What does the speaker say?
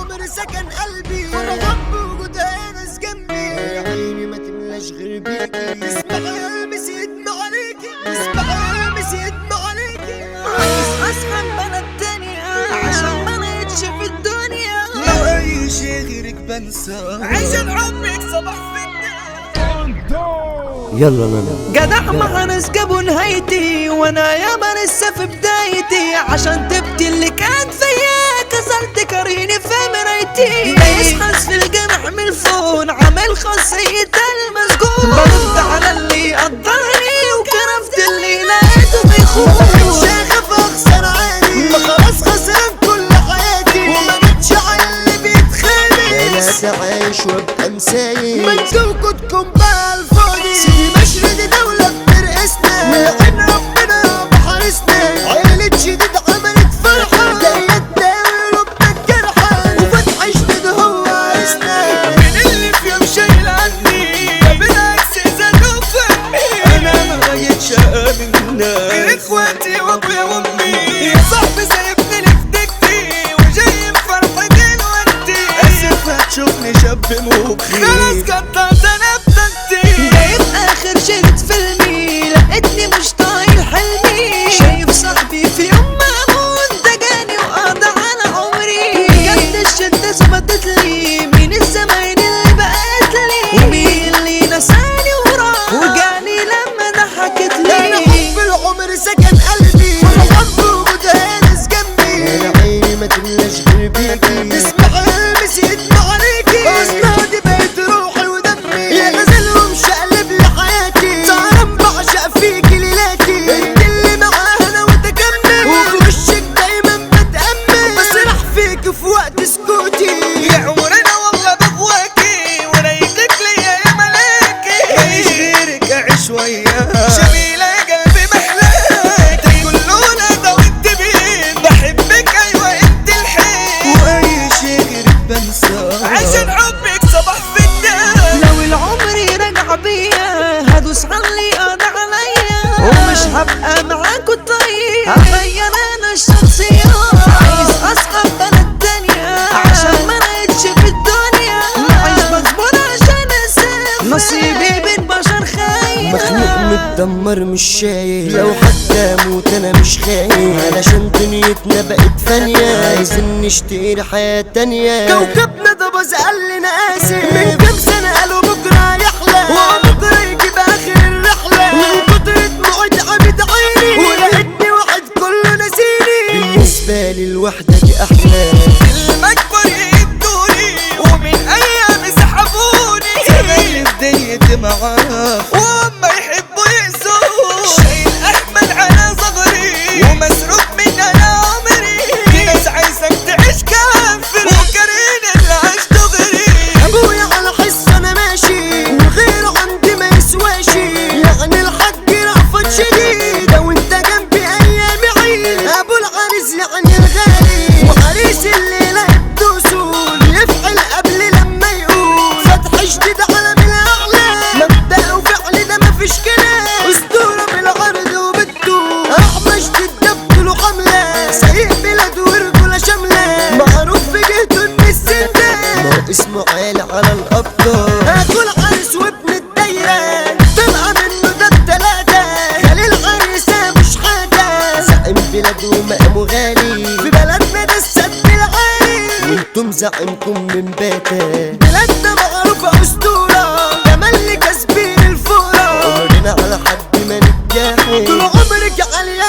العمر سكن قلبي فرحان بوجودها ناس جنبي يا عيني ما تملاش غير بيكي اسمعي يا قلبي يدمع عليكي اسمعي يا قلبي يدمع عليكي عايز اسحب انا الدنيا عشان ما نقتش في الدنيا لو اي شي غيرك بنسى عشان حبك صبح في يلا نانا جدع مع ناس جابوا نهايتي وانا ياما لسه في بدايتي عشان تبكي اللي كان فيا كسرت كاريني في مرايتي دايس حس في الجرح من الفون عامل خاصية المسجون برد على اللي قدرني وكرفت اللي لقيته بيخون شاغف اخسر عادي ما خلاص خسران كل حياتي وما بقتش على اللي بيتخانق انا لسه عايش وابقى مسايق ما انتوا وجودكم بقى الفاضي سيدي مشري دي دولة بترقصنا ولعين ربنا بحارسنا عيلة شديد عملت فرحة جاية تداوي ربنا الجرحى وفتح جديد هو عايزنا من اللي في يوم شايل عني بالعكس زادوا فهمي انا ما بقتش امن اخواتي وابويا وامي يا صاحبي سايبني لفتكتي وجاي بفرحة دلوقتي اسف هتشوفني شاب مخي خلاص قطعت انا بطنتي جايب اخر شريط فيلمي لقيتني مش طايل حلمي شايف صاحبي في يوم ما اموت ده جاني وقضى على عمري بجد الشدة ثبتت لي مين الزمان اللي بقت لي ومين اللي نساني وراح وجاني لما ضحكت انا لي حب العمر سكن قلبي فرحان بوجودها ناس جنبي يا عيني ما تملاش غير بيكي اسمع المس يدمع عليكي اصلا دي بقت روحي ودمي يا غزل ومشقلب لحياتي سهران بعشق فيكي ليلاتي انت اللي معاها انا وتكمل وفي وشك دايما بتأمل بسرح فيك في وقت سكوتي يا عمرنا والله بغواكي ورايقك ليا يا ملاكي ماليش غيرك اعيش وياها جميلة يا قلبي محلاك كله ندى وانت بين بحبك ايوه انت الحين واي شي غيرك بنساه عشان حبك صبح في الدم لو العمر رجع بيا هدوس على اللي قضى عليا ومش هبقى معاكوا طيب هغير انا الشخصية عايز اسحب انا الدنيا عشان ما نعيش في الدنيا عايش مجبور عشان اسيب نصيبي بين بشر خايف مخنوق متدمر مش شايف لو حتى اموت انا مش خايف علشان دنيتنا بقت فانية عايزين نشتري حياة تانية كوكبنا ده باظ قال لنا اسف من كام سنة قالوا بكرة يحلى وبكرة يجيب اخر الرحلة من كتر دموعي عمد عيني ولقيتني واحد كله ناسيني بالنسبة لي الوحدة دي احلى المكبر يدوني ومن ايام سحبوني زمايلي في ديتي معاك وهم يحبوا يأذون شايل احمل على صغري ومسروق من انا عمري في ناس عايزك تعيش كافر وكارهين اللي عاش دغري ابويا على حس انا ماشي وغيره عندي ما يسواشي يعني الحاج رأفت شديد وانت جنبي ايام عيد ابو العريس يعني الغالي وعريس الليله الدوسول يفعل قبل لما يقول فتح جديد على من الاعلى مبدأ وفعل ده مفيش كلام اسطوره بالعرض وبالطول احمى جديد دبله حمله سايق بلاد ورجوله شامله معروف في جهته ان السندان ما هو اسمه عالي على الابطال اخو العريس وابن الدايره طلع منه ده التلاته خليل عريسه مش حاجه زعيم بلاد ومقامه غالي في بلدنا ده السد العالي وانتم زعيمكم من باتا بلادنا معروفه اسطوره تملي كاسبين الفوره عمرنا على حد ما نتجاهل طول عمرك عالية